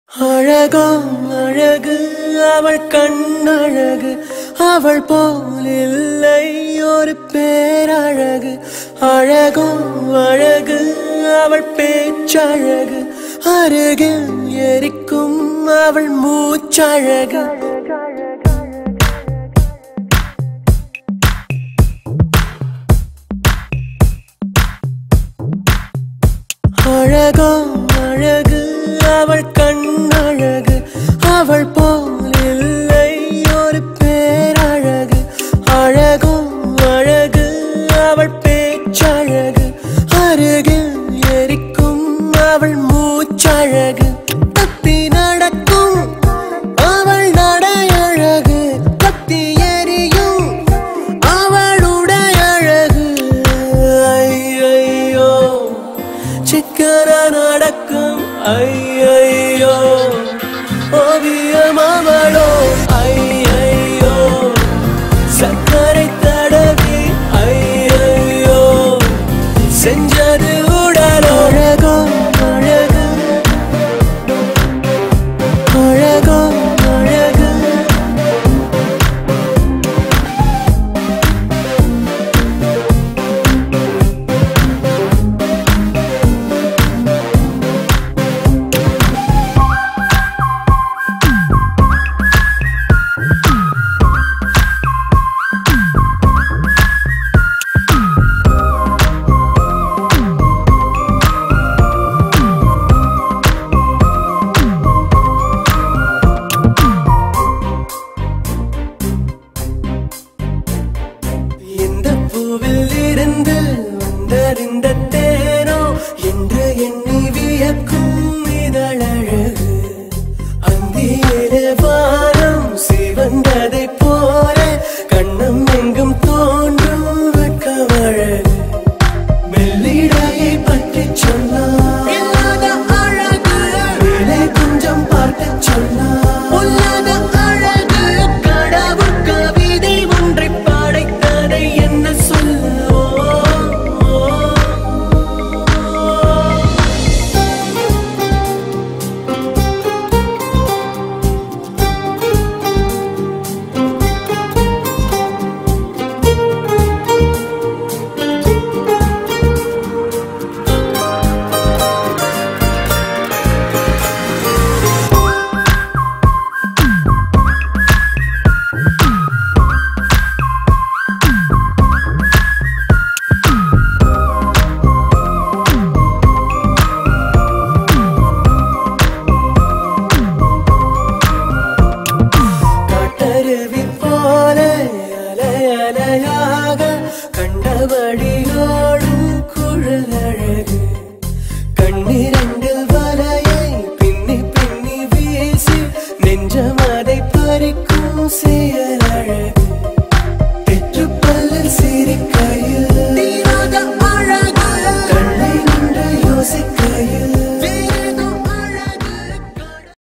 அழகோ அழகு அவள் கண்ணழகு அவள் போல் இல்லை ஒரு பேரழகு அழகோ அழகு அவள் பேச்சழகு அருகில் எரிக்கும் அவள் மூச்சழகு அழகோ அழகு அவள் கண்ணழகு அவள் போல் இல்லை ஒரு பேரழகு அழகோ அழகு அவள் பேச்சழகு அருகில் எரிக்கும் அவள் மூச்சழகு தப்பி நடக்கும் அவள் நடையழகு தப்பி எரியும் அவளுடைய அழகு ஐயையோ சிக்கன நடக்கும் ஐயையோ ஓவியம் அவளோ ஐயையோ சக்கரை தடவி ஐயையோ செஞ்சது உடலோ அழகோ அழகு அழகோ அழகு எந்த பூவில் இருந்து வந்தறிந்த தேனோ என்று எண்ணி வியக்கும் இதழழகு அந்தியிலே வானம் சிவந்ததை போல கண்ணம் எங்கும் தோன்றும் வெட்கமழகு மெல்லிடையை பற்றி சொன்னார் இல்லாத அழகு மேலே கொஞ்சம் பார்க்க சொன்னார் உள்ளத அழகு கடவுள் கவிதை ஒன்றை படைத்ததை என்ன சொல்லுவோ காட்டருவி போல அலை அலையாக கண்டபடியோடும் குழலழகு